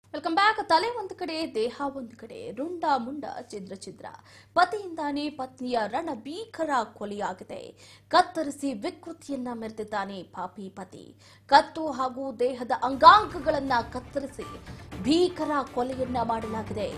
welcome back ತಲೆ ಒಂದು ಕಡೆ ದೇಹ ಒಂದು ಕಡೆ ರುಂಡ ಮುಂಡ ಛಿದ್ರ ಛಿದ್ರ ಪತಿಯಿಂದಾನೇ ಪತ್ನಿಯ ರಣ ಭೀಕರ ಕೊಲೆಯಾಗಿದೆ ಕತ್ತರಿಸಿ ವಿಕೃತಿಯನ್ನ ಮೆರೆದಿದ್ದಾನೆ ಪಾಪಿ ಪತಿ ಕತ್ತು ಹಾಗೂ ದೇಹದ ಅಂಗಾಂಗಗಳನ್ನ ಕತ್ತರಿಸಿ ಭೀಕರ ಕೊಲೆಯನ್ನ ಮಾಡಲಾಗಿದೆ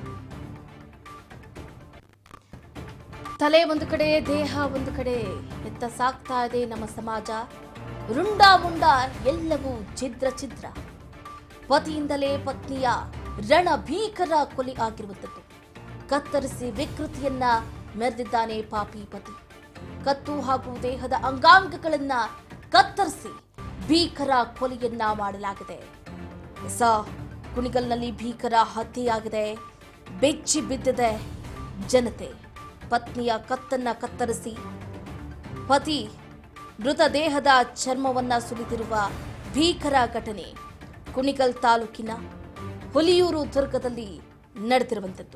ತಲೆ ಒಂದು ಕಡೆ ದೇಹ ಒಂದು ಕಡೆ ಎತ್ತ ಸಾಕ್ತಾ ಇದೆ ನಮ್ಮ ಸಮಾಜ ರುಂಡ ಮುಂಡ ಎಲ್ಲವೂ ಛಿದ್ರ ಛಿದ್ರ ಪತಿಯಿಂದಲೇ ಪತ್ನಿಯ ರಣ ಭೀಕರ ಕೊಲೆ ಆಗಿರುವಂಥದ್ದು ಕತ್ತರಿಸಿ ವಿಕೃತಿಯನ್ನ ಮೆರೆದಿದ್ದಾನೆ ಪಾಪಿ ಪತಿ ಕತ್ತು ಹಾಗೂ ದೇಹದ ಅಂಗಾಂಗಗಳನ್ನ ಕತ್ತರಿಸಿ ಭೀಕರ ಕೊಲೆಯನ್ನ ಮಾಡಲಾಗಿದೆ ಸ ಕುಣಿಗಲ್ನಲ್ಲಿ ಭೀಕರ ಹತ್ಯೆಯಾಗಿದೆ ಬೆಚ್ಚಿ ಬಿದ್ದಿದೆ ಜನತೆ ಪತ್ನಿಯ ಕತ್ತನ್ನ ಕತ್ತರಿಸಿ ಪತಿ ಮೃತದೇಹದ ಚರ್ಮವನ್ನ ಸುಲಿದಿರುವ ಭೀಕರ ಘಟನೆ ಕುಣಿಗಲ್ ತಾಲೂಕಿನ ಹುಲಿಯೂರು ದುರ್ಗದಲ್ಲಿ ನಡೆದಿರುವಂಥದ್ದು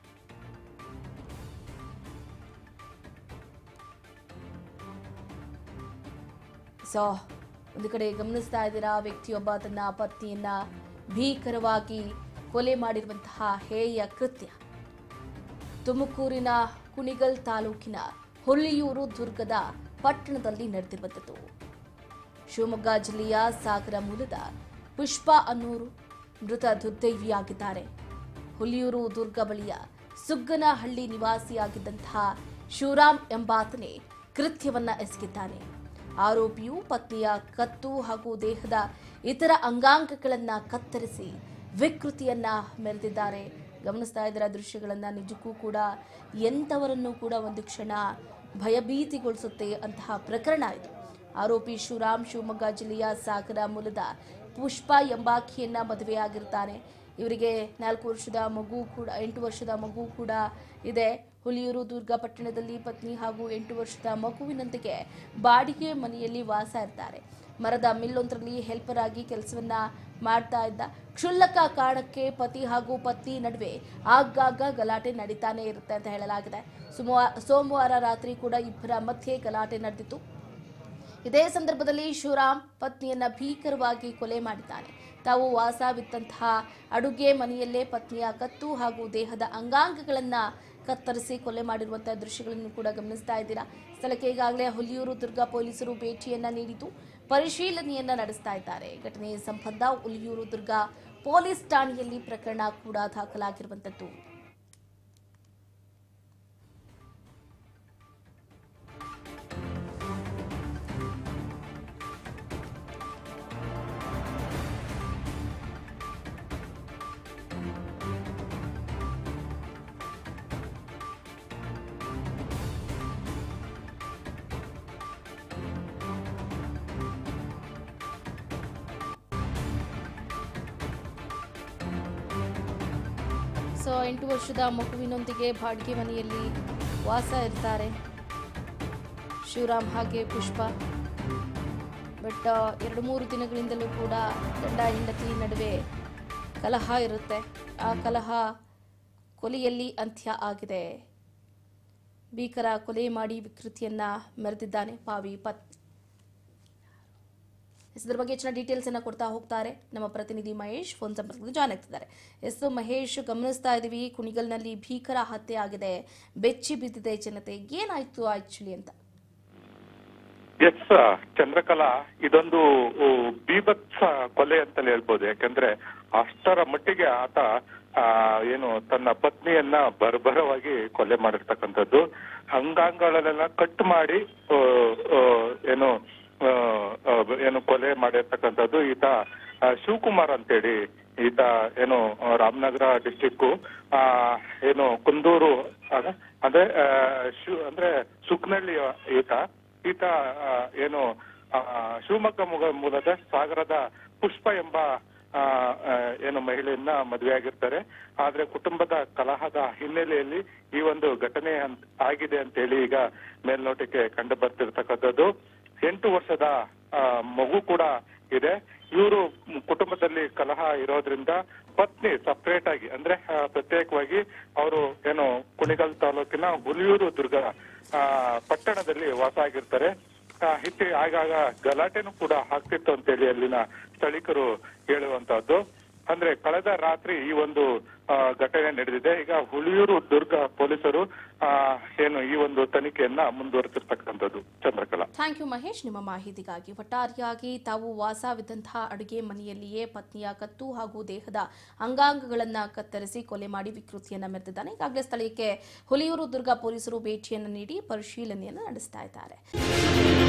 ಸೊ ಒಂದು ಕಡೆ ಗಮನಿಸ್ತಾ ಇದ್ದೀರಾ ವ್ಯಕ್ತಿಯೊಬ್ಬ ತನ್ನ ಪತ್ನಿಯನ್ನ ಭೀಕರವಾಗಿ ಕೊಲೆ ಮಾಡಿರುವಂತಹ ಹೇಯ ಕೃತ್ಯ ತುಮಕೂರಿನ ಕುಣಿಗಲ್ ತಾಲೂಕಿನ ಹುಲಿಯೂರು ದುರ್ಗದ ಪಟ್ಟಣದಲ್ಲಿ ನಡೆದಿರುವಂಥದ್ದು ಶಿವಮೊಗ್ಗ ಜಿಲ್ಲೆಯ ಸಾಗರ ಮೂಲದ ಪುಷ್ಪ ಅನ್ನೂರು ಮೃತ ದುರ್ದೈವಿಯಾಗಿದ್ದಾರೆ ಹುಲಿಯೂರು ದುರ್ಗ ಬಳಿಯ ಸುಗ್ಗನಹಳ್ಳಿ ನಿವಾಸಿಯಾಗಿದ್ದಂತಹ ಶಿವರಾಮ್ ಎಂಬಾತನೇ ಕೃತ್ಯವನ್ನ ಎಸಗಿದ್ದಾನೆ ಆರೋಪಿಯು ಪತ್ನಿಯ ಕತ್ತು ಹಾಗೂ ದೇಹದ ಇತರ ಅಂಗಾಂಗಗಳನ್ನ ಕತ್ತರಿಸಿ ವಿಕೃತಿಯನ್ನ ಮೆರೆದಿದ್ದಾರೆ ಗಮನಿಸ್ತಾ ಇದ್ದೀರಾ ದೃಶ್ಯಗಳನ್ನ ನಿಜಕ್ಕೂ ಕೂಡ ಎಂಥವರನ್ನು ಕೂಡ ಒಂದು ಕ್ಷಣ ಭಯಭೀತಿಗೊಳಿಸುತ್ತೆ ಅಂತಹ ಪ್ರಕರಣ ಇದು ಆರೋಪಿ ಶಿವರಾಮ್ ಶಿವಮೊಗ್ಗ ಜಿಲ್ಲೆಯ ಸಾಗರ ಮೂಲದ ಪುಷ್ಪ ಎಂಬಾಕಿಯನ್ನ ಮದುವೆಯಾಗಿರ್ತಾನೆ ಇವರಿಗೆ ನಾಲ್ಕು ವರ್ಷದ ಮಗು ಕೂಡ ಎಂಟು ವರ್ಷದ ಮಗು ಕೂಡ ಇದೆ ಹುಲಿಯೂರು ದುರ್ಗ ಪಟ್ಟಣದಲ್ಲಿ ಪತ್ನಿ ಹಾಗೂ ಎಂಟು ವರ್ಷದ ಮಗುವಿನೊಂದಿಗೆ ಬಾಡಿಗೆ ಮನೆಯಲ್ಲಿ ವಾಸ ಇರ್ತಾರೆ ಮರದ ಮಿಲ್ಲೊಂದರಲ್ಲಿ ಹೆಲ್ಪರ್ ಆಗಿ ಕೆಲಸವನ್ನ ಮಾಡ್ತಾ ಇದ್ದ ಕ್ಷುಲ್ಲಕ ಕಾರಣಕ್ಕೆ ಪತಿ ಹಾಗೂ ಪತ್ನಿ ನಡುವೆ ಆಗಾಗ ಗಲಾಟೆ ನಡೀತಾನೆ ಇರುತ್ತೆ ಅಂತ ಹೇಳಲಾಗಿದೆ ಸುಮವಾ ಸೋಮವಾರ ರಾತ್ರಿ ಕೂಡ ಇಬ್ಬರ ಮಧ್ಯೆ ಗಲಾಟೆ ನಡೆದಿತ್ತು ಇದೇ ಸಂದರ್ಭದಲ್ಲಿ ಶಿವರಾಮ್ ಪತ್ನಿಯನ್ನ ಭೀಕರವಾಗಿ ಕೊಲೆ ಮಾಡಿದ್ದಾನೆ ತಾವು ವಾಸವಿದ್ದಂತಹ ಅಡುಗೆ ಮನೆಯಲ್ಲೇ ಪತ್ನಿಯ ಕತ್ತು ಹಾಗೂ ದೇಹದ ಅಂಗಾಂಗಗಳನ್ನ ಕತ್ತರಿಸಿ ಕೊಲೆ ಮಾಡಿರುವಂತಹ ದೃಶ್ಯಗಳನ್ನು ಕೂಡ ಗಮನಿಸ್ತಾ ಇದ್ದೀರಾ ಸ್ಥಳಕ್ಕೆ ಈಗಾಗಲೇ ಹುಲಿಯೂರು ದುರ್ಗ ಪೊಲೀಸರು ಭೇಟಿಯನ್ನ ನೀಡಿದ್ದು ಪರಿಶೀಲನೆಯನ್ನ ನಡೆಸ್ತಾ ಇದ್ದಾರೆ ಘಟನೆ ಸಂಬಂಧ ಹುಲಿಯೂರು ದುರ್ಗ ಪೊಲೀಸ್ ಠಾಣೆಯಲ್ಲಿ ಪ್ರಕರಣ ಕೂಡ ದಾಖಲಾಗಿರುವಂತದ್ದು ಸೊ ಎಂಟು ವರ್ಷದ ಮಗುವಿನೊಂದಿಗೆ ಬಾಡಿಗೆ ಮನೆಯಲ್ಲಿ ವಾಸ ಇರ್ತಾರೆ ಶಿವರಾಮ್ ಹಾಗೆ ಪುಷ್ಪ ಬಟ್ ಎರಡು ಮೂರು ದಿನಗಳಿಂದಲೂ ಕೂಡ ಗಂಡ ಹೆಂಡತಿ ನಡುವೆ ಕಲಹ ಇರುತ್ತೆ ಆ ಕಲಹ ಕೊಲೆಯಲ್ಲಿ ಅಂತ್ಯ ಆಗಿದೆ ಭೀಕರ ಕೊಲೆ ಮಾಡಿ ವಿಕೃತಿಯನ್ನ ಮೆರೆದಿದ್ದಾನೆ ಪಾವಿ ಪತ್ ಇದ್ರ ಬಗ್ಗೆ ಹೆಚ್ಚಿನ ಡೀಟೇಲ್ಸ್ ಅನ್ನ ಕೊಡ್ತಾ ಹೋಗ್ತಾರೆ ನಮ್ಮ ಪ್ರತಿನಿಧಿ ಮಹೇಶ್ ಫೋನ್ ಸಂಪರ್ಕದಲ್ಲಿ ಜಾಯ್ನ್ ಆಗ್ತಿದ್ದಾರೆ ಎಸ್ ಮಹೇಶ್ ಗಮನಿಸ್ತಾ ಇದೀವಿ ಕುಣಿಗಲ್ನಲ್ಲಿ ಭೀಕರ ಹತ್ಯೆ ಆಗಿದೆ ಬೆಚ್ಚಿ ಬಿದ್ದಿದೆ ಜನತೆ ಏನಾಯ್ತು ಆಕ್ಚುಲಿ ಅಂತ ಎಸ್ ಚಂದ್ರಕಲಾ ಇದೊಂದು ಉ, ಬೀಭತ್ಸ ಕೊಲೆ ಅಂತಲೇ ಹೇಳ್ಬೋದು ಯಾಕಂದ್ರೆ ಅಷ್ಟರ ಮಟ್ಟಿಗೆ ಆತ ಆ, ಏನು ತನ್ನ ಪತ್ನಿಯನ್ನ ಬರ್ಬರವಾಗಿ ಕೊಲೆ ಮಾಡಿರ್ತಕ್ಕಂಥದ್ದು ಅಂಗಾಂಗಗಳನ್ನೆಲ್ಲ ಕಟ್ ಮಾಡಿ ಆ, ಆ, ಏನು ಆ, ಆ, ಏನು ಕೊಲೆ ಮಾಡಿರ್ತಕ್ಕಂಥದ್ದು ಈತ ಆ, ಶಿವಕುಮಾರ್ ಅಂತೇಳಿ ಈತ ಏನು ಆ, ರಾಮನಗರ ಡಿಸ್ಟಿಕ್ ಆ ಏನು ಕುಂದೂರು ಅದ- ಅಂದ್ರೆ ಆ, ಶಿವ್ ಅಂದ್ರೆ ಸುಕ್ನಳ್ಳಿ ಈತ ಈತ ಆ, ಏನು ಆ, ಶಿವಮೊಗ್ಗ ಮುಗ- ಮೂಲದ ಸಾಗರದ ಪುಷ್ಪ ಎಂಬ ಆ, ಆ, ಏನು ಮಹಿಳೆಯನ್ನ ಮದುವೆಯಾಗಿರ್ತಾರೆ ಆದ್ರೆ ಕುಟುಂಬದ ಕಲಹದ ಹಿನ್ನೆಲೆಯಲ್ಲಿ ಈ ಒಂದು ಘಟನೆ ಅಂತ- ಆಗಿದೆ ಅಂತ ಹೇಳಿ ಈಗ ಮೇಲ್ನೋಟಕ್ಕೆ ಕಂಡು ಬರ್ತಿರ್ತಕ್ಕಂಥದ್ದು ಎಂಟು ವರ್ಷದ ಆ, ಮಗು ಕೂಡ ಇದೆ ಇವರು ಕುಟುಂಬದಲ್ಲಿ ಕಲಹ ಇರೋದ್ರಿಂದ ಪತ್ನಿ ಸಪರೇಟ್ ಆಗಿ ಅಂದ್ರೆ ಆ, ಪ್ರತ್ಯೇಕವಾಗಿ ಅವರು ಏನು ಕುಣಿಗಲ್ ತಾಲೂಕಿನ ಹುಲಿಯೂರು ದುರ್ಗ ಆ, ಪಟ್ಟಣದಲ್ಲಿ ವಾಸ ಆಗಿರ್ತಾರೆ ಆ, ಹೆಚ್ಚಿಗೆ ಆಗಾಗ ಗಲಾಟೆನೂ ಕೂಡ ಆಗ್ತಿತ್ತು ಅಂತೇಳಿ ಅಲ್ಲಿನ ಸ್ಥಳೀಕರು ಹೇಳುವಂತಹದ್ದು ಅಂದ್ರೆ ಕಳೆದ ರಾತ್ರಿ ಈ ಒಂದು ಆ, ಘಟನೆ ನಡೆದಿದೆ ಈಗ ಹುಳಿಯೂರು ದುರ್ಗ ಪೊಲೀಸರು ಆ, ಏನು ಈ ಒಂದು ತನಿಖೆಯನ್ನ ಮುಂದುವರೆಸಿರ್ತಕ್ಕಂಥದ್ದು ಚಂದ್ರಕಲಾ ಥ್ಯಾಂಕ್ ಯು ಮಹೇಶ್ ನಿಮ್ಮ ಮಾಹಿತಿಗಾಗಿ ಒಟ್ಟಾರೆಯಾಗಿ ತಾವು ವಾಸವಿದ್ದಂತಹ ಅಡುಗೆ ಮನೆಯಲ್ಲಿಯೇ ಪತ್ನಿಯ ಕತ್ತು ಹಾಗೂ ದೇಹದ ಅಂಗಾಂಗಗಳನ್ನು ಕತ್ತರಿಸಿ ಕೊಲೆ ಮಾಡಿ ವಿಕೃತಿಯನ್ನ ಮೆರೆದಿದ್ದಾನೆ ಈಗಾಗಲೇ ಸ್ಥಳಕ್ಕೆ ಹುಲಿಯೂರು ದುರ್ಗ ಪೊಲೀಸರು ಭೇಟಿಯನ್ನು ನೀಡಿ ಪರಿಶೀಲನೆಯನ್ನು ನಡೆಸ್ತಾ ಇದ್ದಾರೆ